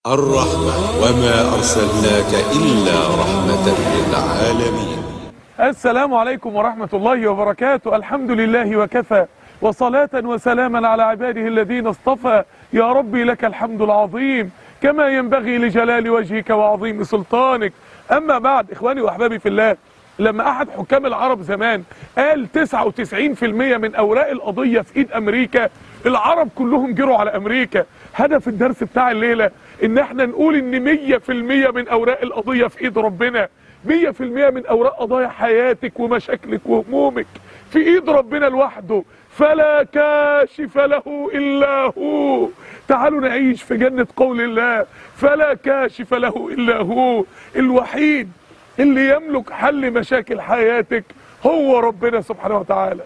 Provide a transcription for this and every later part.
الرحمة وما أرسلناك إلا رحمة للعالمين السلام عليكم ورحمة الله وبركاته الحمد لله وكفى وصلاة وسلاما على عباده الذين اصطفى يا ربي لك الحمد العظيم كما ينبغي لجلال وجهك وعظيم سلطانك أما بعد إخواني وأحبابي في الله لما أحد حكام العرب زمان قال 99% من أوراق القضية في إيد أمريكا العرب كلهم جروا على أمريكا هدف الدرس بتاع الليلة إن احنا نقول إن 100% من أوراق القضية في إيد ربنا 100% من أوراق قضايا حياتك ومشاكلك وهمومك في إيد ربنا لوحده فلا كاشف له إلا هو تعالوا نعيش في جنة قول الله فلا كاشف له إلا هو الوحيد اللي يملك حل مشاكل حياتك هو ربنا سبحانه وتعالى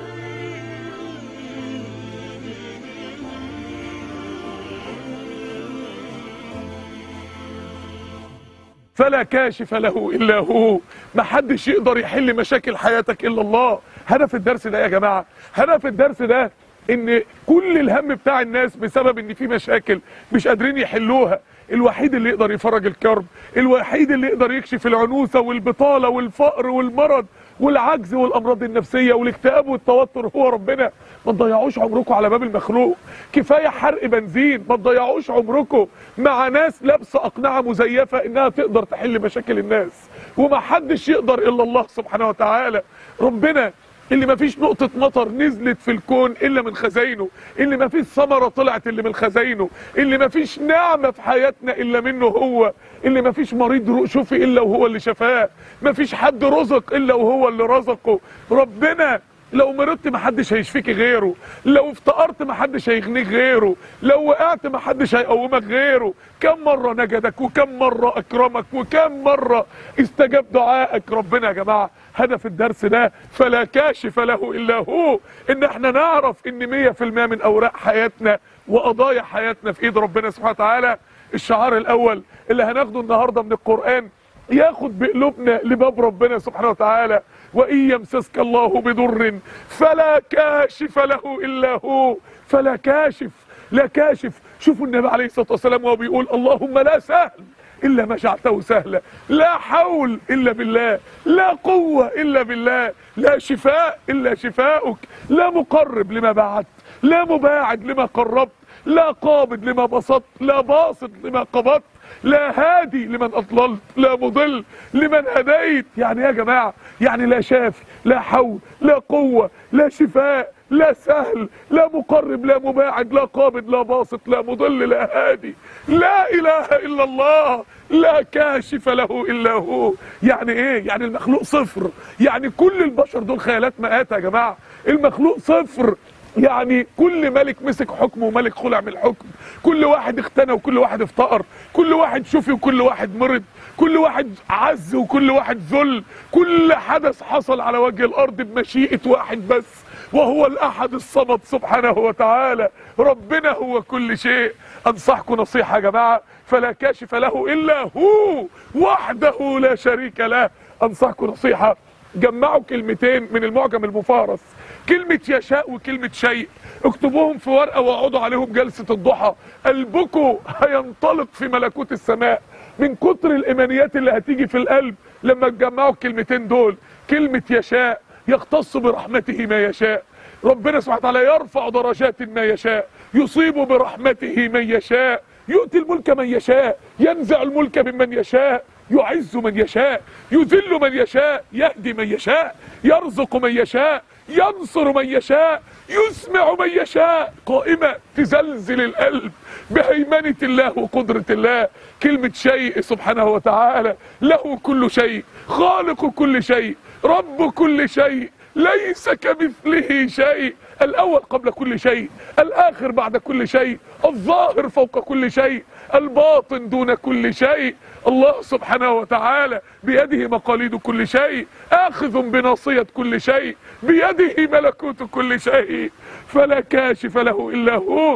فلا كاشف له الا هو محدش يقدر يحل مشاكل حياتك الا الله هدف الدرس ده يا جماعه هدف الدرس ده ان كل الهم بتاع الناس بسبب ان في مشاكل مش قادرين يحلوها الوحيد اللي يقدر يفرج الكرب الوحيد اللي يقدر يكشف العنوسه والبطاله والفقر والمرض والعجز والامراض النفسيه والاكتئاب والتوتر هو ربنا ما تضيعوش عمركم على باب المخلوق كفايه حرق بنزين ما تضيعوش عمركم مع ناس لابسه اقنعه مزيفه انها تقدر تحل مشاكل الناس وما حدش يقدر الا الله سبحانه وتعالى ربنا اللي ما فيش نقطة مطر نزلت في الكون إلا من خزاينه اللي ما فيش ثمرة طلعت إلا من خزاينه اللي ما فيش نعمة في حياتنا إلا منه هو اللي ما فيش مريض شفي إلا وهو اللي شفاه ما فيش حد رزق إلا وهو اللي رزقه ربنا لو مرضت محدش هيشفيك غيره لو افتقرت محدش هيغنيك غيره لو وقعت محدش هيقومك غيره كم مرة نجدك وكم مرة اكرمك وكم مرة استجاب دعائك ربنا يا جماعة هدف الدرس ده فلا كاشف له الا هو ان احنا نعرف ان مية في المية من اوراق حياتنا وقضايا حياتنا في ايد ربنا سبحانه وتعالى الشعار الاول اللي هناخده النهاردة من القرآن ياخد بقلوبنا لباب ربنا سبحانه وتعالى وإن يمسسك الله بضر فلا كاشف له إلا هو فلا كاشف لا كاشف شوفوا النبي عليه الصلاة والسلام وهو بيقول اللهم لا سهل إلا ما جعلته سهلا لا حول إلا بالله لا قوة إلا بالله لا شفاء إلا شفاؤك لا مقرب لما بعدت لا مباعد لما قربت لا قابض لما بسطت لا باسط لما قبضت لا هادي لمن اضللت لا مضل لمن هديت يعني يا جماعه يعني لا شافي لا حول لا قوه لا شفاء لا سهل لا مقرب لا مباعد لا قابض لا باسط لا مضل لا هادي لا اله الا الله لا كاشف له الا هو يعني ايه يعني المخلوق صفر يعني كل البشر دول خيالات مآتة يا جماعه المخلوق صفر يعني كل ملك مسك حكمه وملك خلع من الحكم كل واحد اختنى وكل واحد افتقر كل واحد شفي وكل واحد مرض كل واحد عز وكل واحد ذل كل حدث حصل على وجه الارض بمشيئة واحد بس وهو الاحد الصمد سبحانه وتعالى ربنا هو كل شيء انصحكم نصيحة يا جماعة فلا كاشف له الا هو وحده لا شريك له انصحكم نصيحة جمعوا كلمتين من المعجم المفهرس كلمة يشاء وكلمة شيء اكتبوهم في ورقة واقعدوا عليهم جلسة الضحى قلبكم هينطلق في ملكوت السماء من كتر الإيمانيات اللي هتيجي في القلب لما تجمعوا الكلمتين دول كلمة يشاء يختص برحمته ما يشاء ربنا سبحانه وتعالى يرفع درجات ما يشاء يصيب برحمته من يشاء يؤتي الملك من يشاء ينزع الملك ممن يشاء يعز من يشاء يذل من يشاء يهدي من يشاء يرزق من يشاء ينصر من يشاء يسمع من يشاء قائمة تزلزل القلب بهيمنة الله وقدرة الله كلمة شيء سبحانه وتعالى له كل شيء خالق كل شيء رب كل شيء ليس كمثله شيء الأول قبل كل شيء الآخر بعد كل شيء الظاهر فوق كل شيء الباطن دون كل شيء الله سبحانه وتعالى بيده مقاليد كل شيء آخذ بناصية كل شيء بيده ملكوت كل شيء فلا كاشف له إلا هو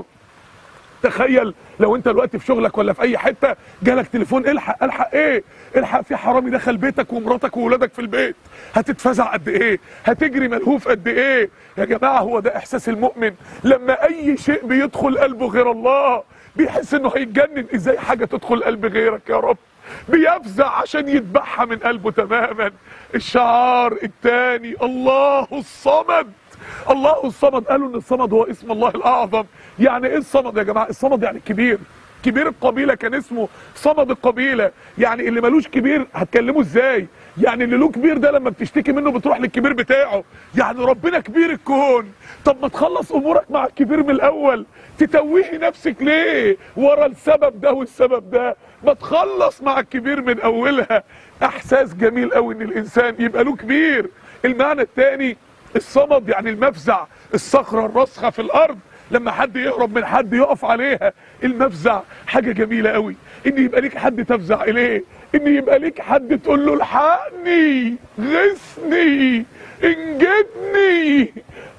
تخيل لو انت دلوقتي في شغلك ولا في اي حته جالك تليفون الحق الحق ايه الحق في حرامي دخل بيتك ومراتك وولادك في البيت هتتفزع قد ايه هتجري ملهوف قد ايه يا جماعه هو ده احساس المؤمن لما اي شيء بيدخل قلبه غير الله بيحس انه هيتجنن ازاي حاجه تدخل قلب غيرك يا رب بيفزع عشان يذبحها من قلبه تماما الشعار الثاني الله الصمد الله الصمد قالوا ان الصمد هو اسم الله الاعظم يعني ايه الصمد يا جماعه الصمد يعني الكبير كبير القبيله كان اسمه صمد القبيله يعني اللي ملوش كبير هتكلمه ازاي يعني اللي له كبير ده لما بتشتكي منه بتروح للكبير بتاعه يعني ربنا كبير الكون طب ما تخلص امورك مع الكبير من الاول تتوهي نفسك ليه ورا السبب ده والسبب ده ما تخلص مع الكبير من اولها احساس جميل قوي ان الانسان يبقى له كبير المعنى الثاني الصمد يعني المفزع الصخره الراسخه في الارض لما حد يهرب من حد يقف عليها المفزع حاجه جميله قوي ان يبقى ليك حد تفزع اليه ان يبقى ليك حد تقول له الحقني غثني انجدني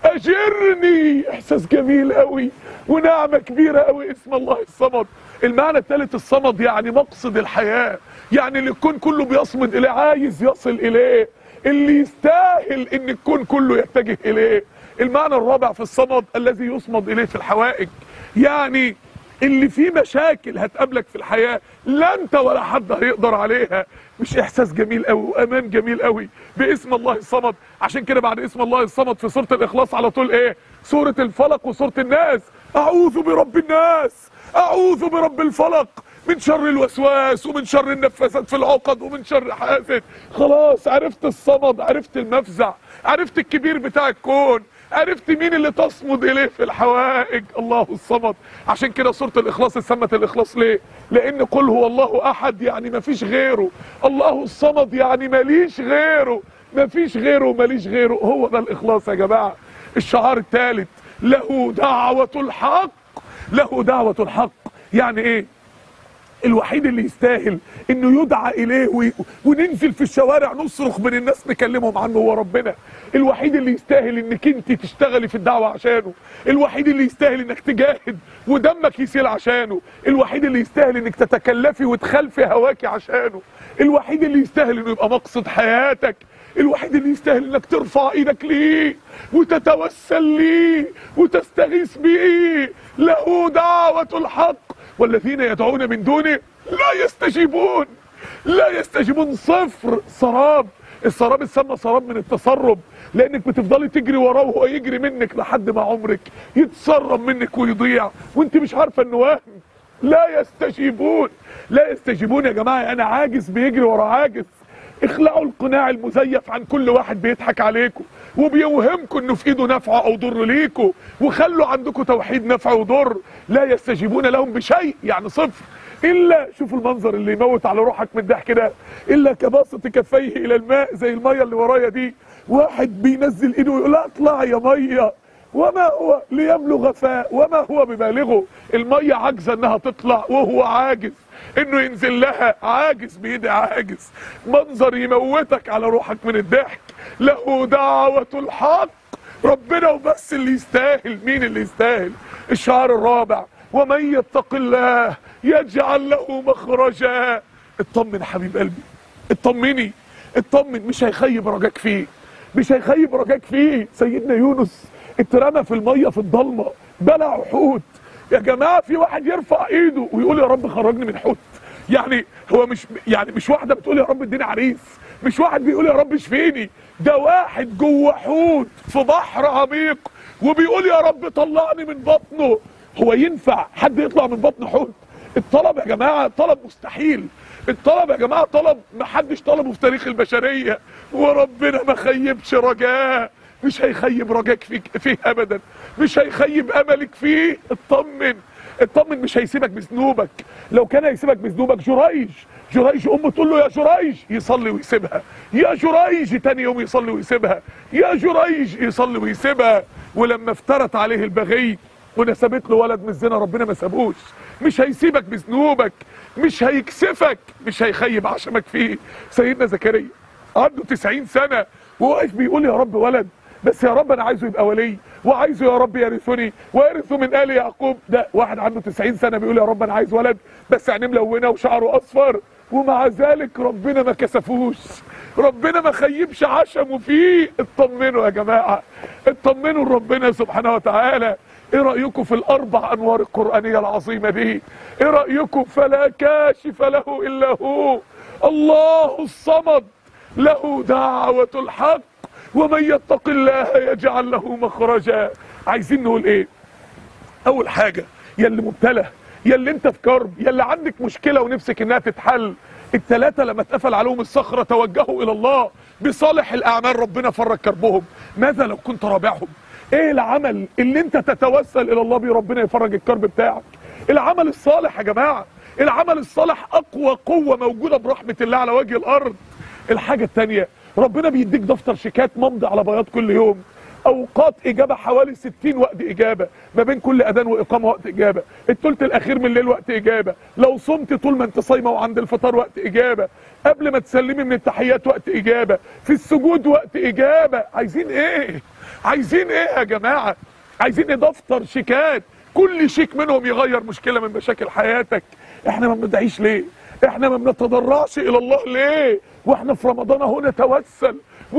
اجرني احساس جميل قوي ونعمه كبيره قوي اسم الله الصمد المعنى الثالث الصمد يعني مقصد الحياه يعني اللي الكون كله بيصمد اليه عايز يصل اليه اللي يستاهل ان الكون كله يتجه اليه المعنى الرابع في الصمد الذي يصمد اليه في الحوائج يعني اللي فيه مشاكل هتقابلك في الحياة لا انت ولا حد هيقدر عليها مش احساس جميل قوي وامان جميل قوي باسم الله الصمد عشان كده بعد اسم الله الصمد في سورة الاخلاص على طول ايه سورة الفلق وسورة الناس اعوذ برب الناس اعوذ برب الفلق من شر الوسواس ومن شر النفاثات في العقد ومن شر حاسد خلاص عرفت الصمد عرفت المفزع عرفت الكبير بتاع الكون عرفت مين اللي تصمد اليه في الحوائج الله الصمد عشان كده سوره الاخلاص اتسمت الاخلاص ليه لان قل هو الله احد يعني مفيش غيره الله الصمد يعني ماليش غيره مفيش غيره ماليش غيره هو ده الاخلاص يا جماعه الشعار الثالث له دعوه الحق له دعوه الحق يعني ايه الوحيد اللي يستاهل انه يدعى اليه وي... وننزل في الشوارع نصرخ بين الناس نكلمهم عنه هو ربنا الوحيد اللي يستاهل انك انت تشتغلي في الدعوه عشانه الوحيد اللي يستاهل انك تجاهد ودمك يسيل عشانه الوحيد اللي يستاهل انك تتكلفي وتخلفي هواكي عشانه الوحيد اللي يستاهل انه يبقى مقصد حياتك الوحيد اللي يستاهل انك ترفع ايدك ليه وتتوسل ليه وتستغيث بيه له دعوة الحق والذين يدعون من دونه لا يستجيبون لا يستجيبون صفر سراب السراب اتسمى سراب من التسرب لانك بتفضلي تجري وراه وهو يجري منك لحد ما عمرك يتسرب منك ويضيع وانت مش عارفه انه وهم لا يستجيبون لا يستجيبون يا جماعه انا عاجز بيجري ورا عاجز اخلعوا القناع المزيف عن كل واحد بيضحك عليكم وبيوهمكم انه في ايده نفع او ضر ليكم وخلوا عندكم توحيد نفع وضر لا يستجيبون لهم بشيء يعني صفر الا شوفوا المنظر اللي يموت على روحك من الضحك ده الا كباسط كفيه الى الماء زي الميه اللي ورايا دي واحد بينزل ايده ويقول لها اطلع يا ميه وما هو ليبلغ فاء وما هو ببالغه الميه عاجزه انها تطلع وهو عاجز انه ينزل لها عاجز بيدي عاجز منظر يموتك على روحك من الضحك له دعوة الحق ربنا وبس اللي يستاهل مين اللي يستاهل الشعار الرابع ومن يتق الله يجعل له مخرجا اطمن حبيب قلبي اطمني اطمن مش هيخيب رجاك فيه مش هيخيب رجاك فيه سيدنا يونس اترمى في الميه في الضلمه بلع حوت يا جماعه في واحد يرفع ايده ويقول يا رب خرجني من حوت يعني هو مش يعني مش واحده بتقول يا رب اديني عريس مش واحد بيقول يا رب اشفيني ده واحد جوه حوت في بحر عميق وبيقول يا رب طلعني من بطنه هو ينفع حد يطلع من بطن حوت الطلب يا جماعه طلب مستحيل الطلب يا جماعه طلب ما حدش طلبه في تاريخ البشريه وربنا ما خيبش رجاه مش هيخيب رجاك فيك فيه ابدا مش هيخيب املك فيه اطمن اطمن مش هيسيبك بذنوبك لو كان هيسيبك بذنوبك جريج جريج امه تقول له يا جريج يصلي ويسيبها يا جريج تاني يوم يصلي ويسيبها يا جريج يصلي ويسيبها ولما افترت عليه البغي ونسبت له ولد من الزنا ربنا ما سابوش مش هيسيبك بذنوبك مش هيكسفك مش هيخيب عشمك فيه سيدنا زكريا عنده 90 سنه وواقف بيقول يا رب ولد بس يا رب انا عايزه يبقى ولي وعايزه يا رب يرثني ويرث من ال يعقوب ده واحد عنده 90 سنه بيقول يا رب انا عايز ولد بس عينيه ملونه وشعره اصفر ومع ذلك ربنا ما كسفوش ربنا ما خيبش عشمه فيه اطمنوا يا جماعه اطمنوا لربنا سبحانه وتعالى ايه رايكم في الاربع انوار القرانيه العظيمه دي ايه رايكم فلا كاشف له الا هو الله الصمد له دعوه الحق ومن يتق الله يجعل له مخرجا عايزين نقول ايه اول حاجه يا اللي مبتلى يا اللي انت في كرب يا اللي عندك مشكله ونفسك انها تتحل الثلاثه لما اتقفل عليهم الصخره توجهوا الى الله بصالح الاعمال ربنا فرج كربهم ماذا لو كنت رابعهم ايه العمل اللي انت تتوسل الى الله بيه ربنا يفرج الكرب بتاعك العمل الصالح يا جماعه العمل الصالح اقوى قوه موجوده برحمه الله على وجه الارض الحاجه الثانيه ربنا بيديك دفتر شيكات ممضي على بياض كل يوم اوقات اجابه حوالي 60 وقت اجابه ما بين كل اذان واقامه وقت اجابه الثلث الاخير من الليل وقت اجابه لو صمت طول ما انت صايمه وعند الفطار وقت اجابه قبل ما تسلمي من التحيات وقت اجابه في السجود وقت اجابه عايزين ايه عايزين ايه يا جماعه عايزين ايه دفتر شيكات كل شيك منهم يغير مشكله من مشاكل حياتك احنا ما بندعيش ليه احنا ما بنتضرعش الى الله ليه واحنا في رمضان اهو نتوسل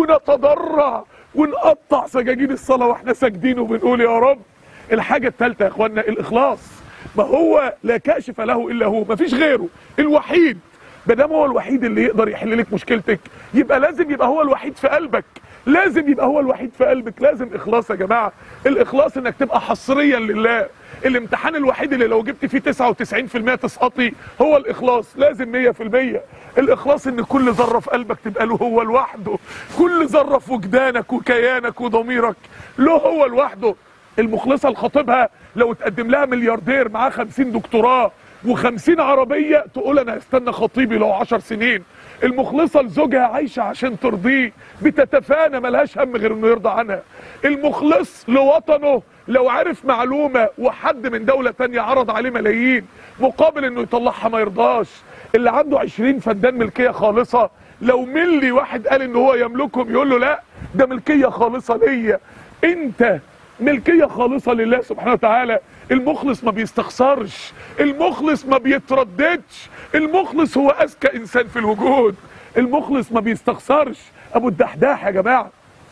ونتضرع ونقطع سجاجيد الصلاه واحنا ساجدين وبنقول يا رب الحاجه الثالثه يا اخوانا الاخلاص ما هو لا كاشف له الا هو ما فيش غيره الوحيد ما دام هو الوحيد اللي يقدر يحل لك مشكلتك يبقى لازم يبقى هو الوحيد في قلبك لازم يبقى هو الوحيد في قلبك لازم اخلاص يا جماعه الاخلاص انك تبقى حصريا لله الامتحان الوحيد اللي لو جبت فيه 99% تسقطي هو الاخلاص لازم 100% الاخلاص ان كل ذره في قلبك تبقى له هو لوحده كل ذره في وجدانك وكيانك وضميرك له هو لوحده المخلصه لخطيبها لو تقدم لها ملياردير معاه 50 دكتوراه و50 عربيه تقول انا هستنى خطيبي لو 10 سنين المخلصه لزوجها عايشه عشان ترضيه بتتفانى ملهاش هم غير انه يرضى عنها المخلص لوطنه لو عرف معلومه وحد من دوله تانية عرض عليه ملايين مقابل انه يطلعها ما يرضاش اللي عنده 20 فدان ملكيه خالصه لو ملي واحد قال ان هو يملكهم يقول له لا ده ملكيه خالصه ليا انت ملكيه خالصه لله سبحانه وتعالى المخلص ما بيستخسرش المخلص ما بيترددش المخلص هو اذكى انسان في الوجود المخلص ما بيستخسرش ابو الدحداح يا جماعه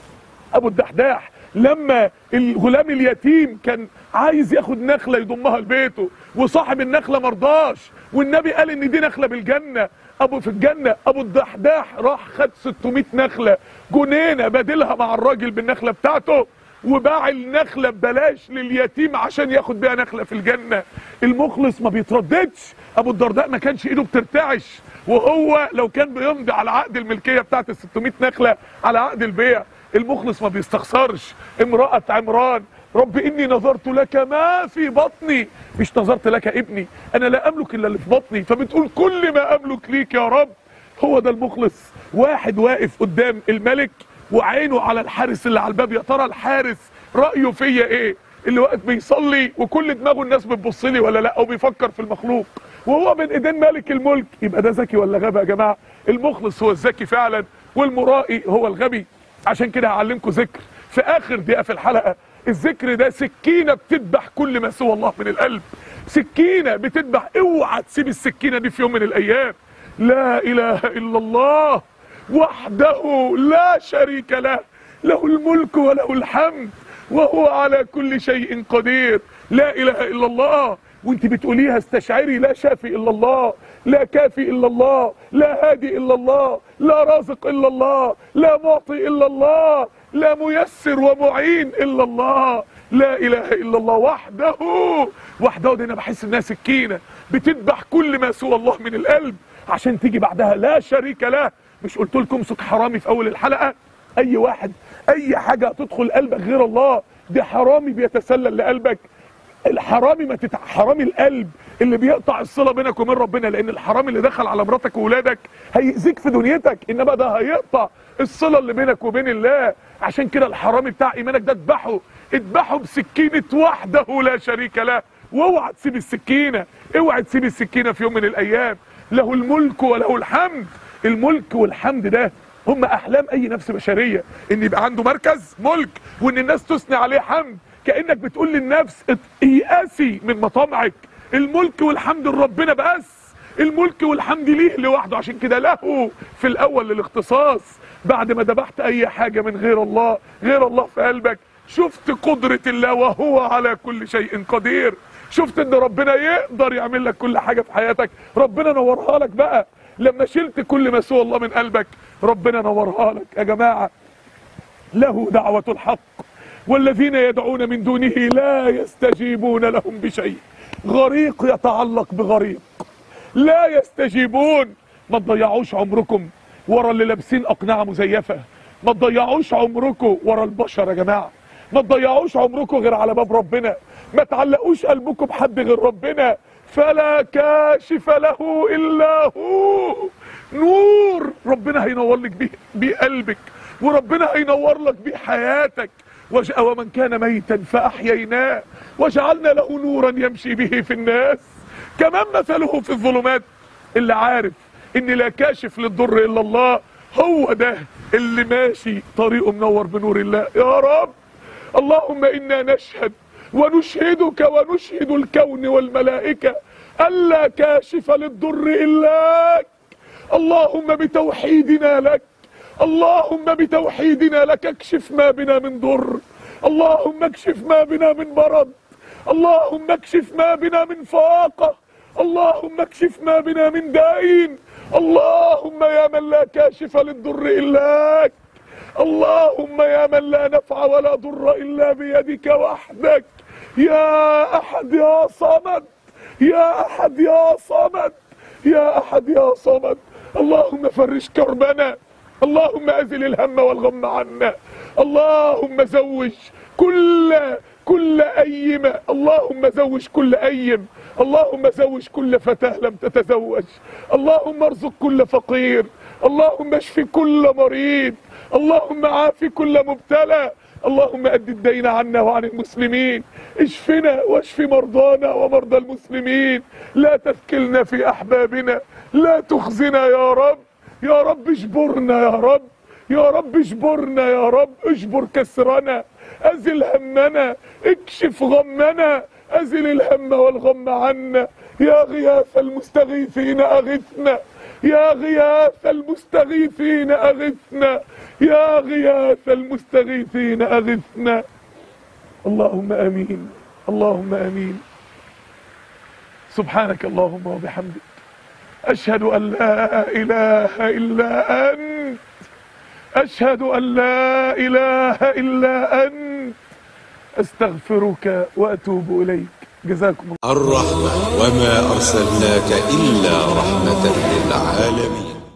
ابو الدحداح لما الغلام اليتيم كان عايز ياخد نخله يضمها لبيته وصاحب النخله مرضاش والنبي قال ان دي نخله بالجنه ابو في الجنه ابو الدحداح راح خد 600 نخله جنينه بدلها مع الراجل بالنخله بتاعته وباع النخله ببلاش لليتيم عشان ياخد بيها نخله في الجنه المخلص ما بيترددش ابو الدرداء ما كانش ايده بترتعش وهو لو كان بيمضي على عقد الملكيه بتاعت ال 600 نخله على عقد البيع المخلص ما بيستخسرش امراه عمران رب اني نظرت لك ما في بطني مش نظرت لك ابني انا لا املك الا اللي في بطني فبتقول كل ما املك ليك يا رب هو ده المخلص واحد واقف قدام الملك وعينه على الحارس اللي على الباب يا ترى الحارس رايه فيا ايه اللي واقف بيصلي وكل دماغه الناس بتبص لي ولا لا او بيفكر في المخلوق وهو بين ايدين مالك الملك يبقى ده ذكي ولا غبي يا جماعه المخلص هو الذكي فعلا والمرائي هو الغبي عشان كده هعلمكم ذكر في اخر دقيقه في الحلقه الذكر ده سكينه بتذبح كل ما سوى الله من القلب سكينه بتذبح اوعى تسيب السكينه دي في يوم من الايام لا اله الا الله وحده لا شريك له له الملك وله الحمد وهو على كل شيء قدير لا اله الا الله وانت بتقوليها استشعري لا شافي الا الله لا كافي الا الله لا هادي الا الله لا رازق الا الله لا معطي الا الله لا ميسر ومعين الا الله لا اله الا الله وحده وحده دي انا بحس انها سكينه بتذبح كل ما سوى الله من القلب عشان تيجي بعدها لا شريك له مش قلت لكم صوت حرامي في اول الحلقه اي واحد اي حاجه تدخل قلبك غير الله دي حرامي بيتسلل لقلبك الحرامي ما تتع... حرامي القلب اللي بيقطع الصله بينك وبين ربنا لان الحرامي اللي دخل على مراتك واولادك هيأذيك في دنيتك انما ده هيقطع الصله اللي بينك وبين الله عشان كده الحرامي بتاع ايمانك ده اذبحه اذبحه بسكينه وحده لا شريك له واوعى تسيب السكينه اوعى تسيب السكينه في يوم من الايام له الملك وله الحمد الملك والحمد ده هم احلام اي نفس بشريه ان يبقى عنده مركز ملك وان الناس تثني عليه حمد كانك بتقول للنفس ايأسي من مطامعك الملك والحمد لربنا بس الملك والحمد ليه لوحده عشان كده له في الاول للاختصاص بعد ما ذبحت اي حاجه من غير الله غير الله في قلبك شفت قدرة الله وهو على كل شيء قدير شفت ان ربنا يقدر يعمل لك كل حاجة في حياتك ربنا نورها لك بقى لما شلت كل ما سوى الله من قلبك ربنا نورها لك يا جماعة له دعوة الحق والذين يدعون من دونه لا يستجيبون لهم بشيء غريق يتعلق بغريق لا يستجيبون ما تضيعوش عمركم ورا اللي لابسين اقنعه مزيفه ما تضيعوش عمركم ورا البشر يا جماعه ما تضيعوش عمركم غير على باب ربنا ما تعلقوش قلبكم بحد غير ربنا فلا كاشف له الا هو نور ربنا هينور لك بيه, بيه قلبك وربنا هينور لك بيه حياتك وج- ومن كان ميتا فاحييناه وجعلنا له نورا يمشي به في الناس كمان مثله في الظلمات اللي عارف ان لا كاشف للضر الا الله هو ده اللي ماشي طريقه منور بنور الله يا رب اللهم انا نشهد ونشهدك ونشهد الكون والملائكه الا كاشف للضر الاك اللهم بتوحيدنا لك اللهم بتوحيدنا لك اكشف ما بنا من ضر اللهم اكشف ما بنا من مرض اللهم اكشف ما بنا من فاقة اللهم اكشف ما بنا من دين اللهم يا من لا كاشف للضر إلاك اللهم يا من لا نفع ولا ضر إلا بيدك وحدك يا أحد يا صمد يا أحد يا صمد يا أحد يا صمد اللهم فرج كربنا اللهم أزل الهم والغم عنا اللهم زوج كل كل أيم اللهم زوج كل أيم اللهم زوج كل فتاة لم تتزوج اللهم ارزق كل فقير اللهم اشف كل مريض اللهم عاف كل مبتلى اللهم أد الدين عنا وعن المسلمين اشفنا واشف مرضانا ومرضى المسلمين لا تثكلنا في أحبابنا لا تخزنا يا رب يا رب اجبرنا يا رب يا رب اجبرنا يا رب اجبر كسرنا ازل همنا اكشف غمنا ازل الهم والغم عنا يا غياث المستغيثين اغثنا يا غياث المستغيثين اغثنا يا غياث المستغيثين اغثنا اللهم امين اللهم امين سبحانك اللهم وبحمدك أشهد أن لا إله إلا أنت أشهد أن لا إله إلا أنت أستغفرك وأتوب إليك جزاكم الله الرحمة وما أرسلناك إلا رحمة للعالمين